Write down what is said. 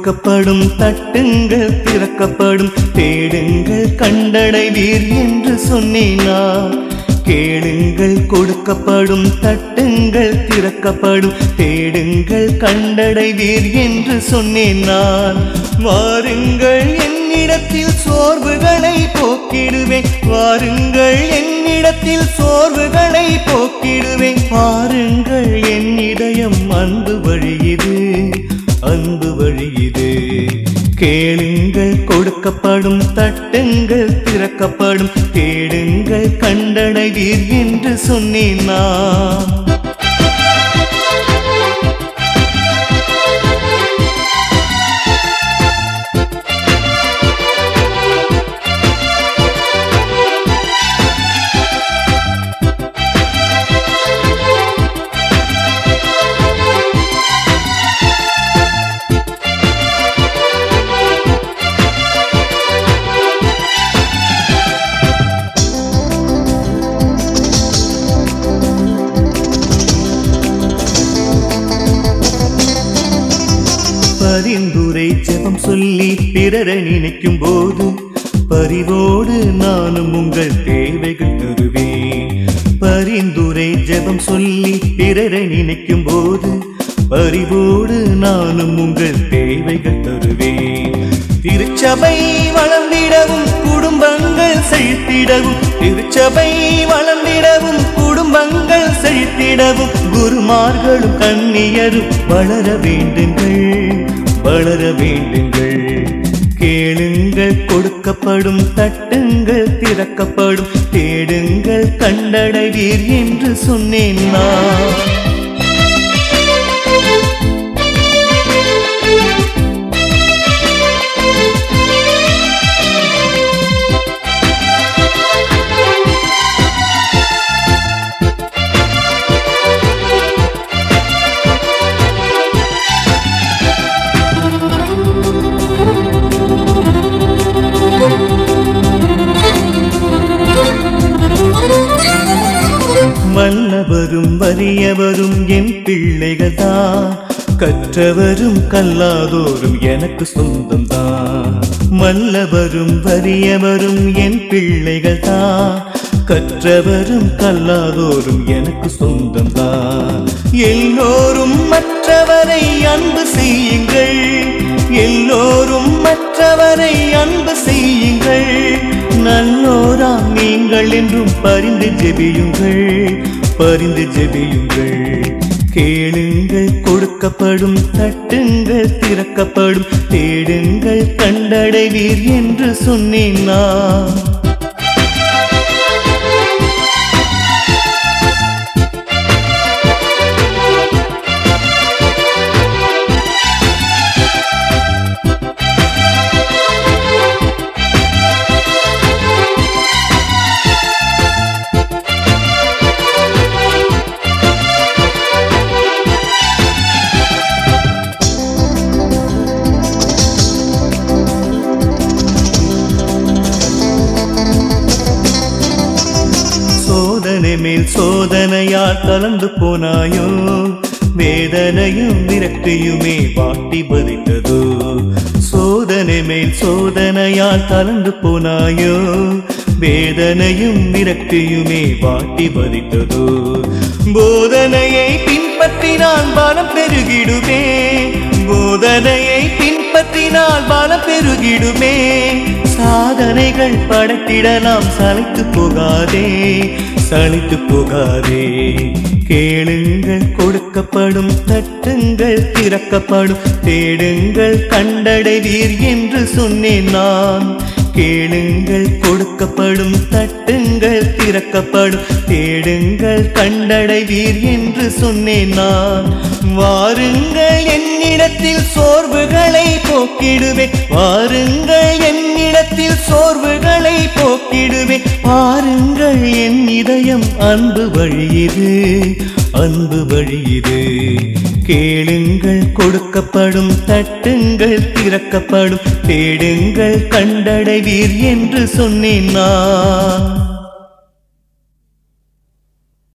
கொடுக்கப்படும் தட்டுங்கள் திறக்கப்படும் தேடுங்கள் கண்டடைவீர் என்று சொன்னேனா கேளுங்கள் கொடுக்கப்படும் தட்டுங்கள் திறக்கப்படும் தேடுங்கள் கண்டடைவீர் என்று சொன்னேன் நான் வாருங்கள் என்னிடத்தில் சோர்வுகளை போக்கிடுவேன் வாருங்கள் என்னிடத்தில் சோர்வுகளை போக்கிடுவேன் பாருங்கள் என் இதயம் அன்பு வழியுது அன்பு வழியுது கேளுங்கள் கொடுக்கப்படும் தட்டுங்கள் திறக்கப்படும் தேடுங்கள் கண்டடைவீர் என்று சொன்னேன் நான் பரிந்துரை ஜெபம் சொல்லி பிறரை நினைக்கும் போது பரிவோடு நானும் உங்கள் தேவைகள் தருவேன் பரிந்துரை ஜெபம் சொல்லி பிறரை நினைக்கும் போது பரிவோடு நானும் உங்கள் தேவைகள் தருவேன் திருச்சபை வளர்ந்திடவும் குடும்பங்கள் செழித்திடவும் திருச்சபை வளர்ந்திடவும் குடும்பங்கள் செழித்திடவும் குருமார்களும் கண்ணியரும் வளர வேண்டுங்கள் வளர வேண்டுங்கள் கேளுங்கள் கொடுக்கப்படும் தட்டுங்கள் திறக்கப்படும் தேடுங்கள் கண்டடைவீர் என்று சொன்னேன் நான் வல்லவரும் வறியவரும் என் பிள்ளைகள் தான் கற்றவரும் கல்லாதோரும் எனக்கு சொந்தம் தான் வல்லவரும் வறியவரும் என் பிள்ளைகள் தான் கற்றவரும் கல்லாதோரும் எனக்கு சொந்தம் தான் எல்லோரும் மற்றவரை அன்பு செய்யுங்கள் எல்லோரும் மற்றவரை அன்பு செய்யுங்கள் நல்லோராம் நீங்கள் என்றும் பரிந்து ஜெபியுங்கள் பரிந்து ஜெபியுங்கள் கேளுங்கள் கொடுக்கப்படும் தட்டுங்கள் திறக்கப்படும் தேடுங்கள் கண்டடைவீர் என்று சொன்னேன் நான் சோதனை மேல் சோதனையால் கலந்து போனாயோ வேதனையும் விரக்தியுமே வாட்டி பறித்ததோ சோதனை மேல் சோதனையால் கலந்து போனாயோ வேதனையும் விரக்தியுமே வாட்டி பறித்ததோ போதனையை பின்பற்றினால் பலம் பெருகிடுமே போதனையை பின்பற்றினால் பலம் பெருகிடுமே சாதனைகள் படைத்திடலாம் சளைத்து போகாதே சளைத்து போகாதே கேளுங்கள் கொடுக்கப்படும் தட்டுங்கள் திறக்கப்படும் தேடுங்கள் கண்டடைவீர் என்று சொன்னேன் நான் கேளுங்கள் கொடுக்கப்படும் தட்டுங்கள் திறக்கப்படும் தேடுங்கள் கண்டடைவீர் என்று சொன்னேன் நான் வாருங்கள் என்னிடத்தில் சோர்வுகளை போக்கிடுவேன் வாருங்கள் என்னிடத்தில் சோர்வுகளை போக்கிடுவேன் பாருங்கள் என் இதயம் அன்பு வழியுது அன்பு வழியுது கேளுங்கள் கொடுக்கப்படும் தட்டுங்கள் திறக்கப்படும் தேடுங்கள் கண்டடைவீர் என்று சொன்னேன் நான்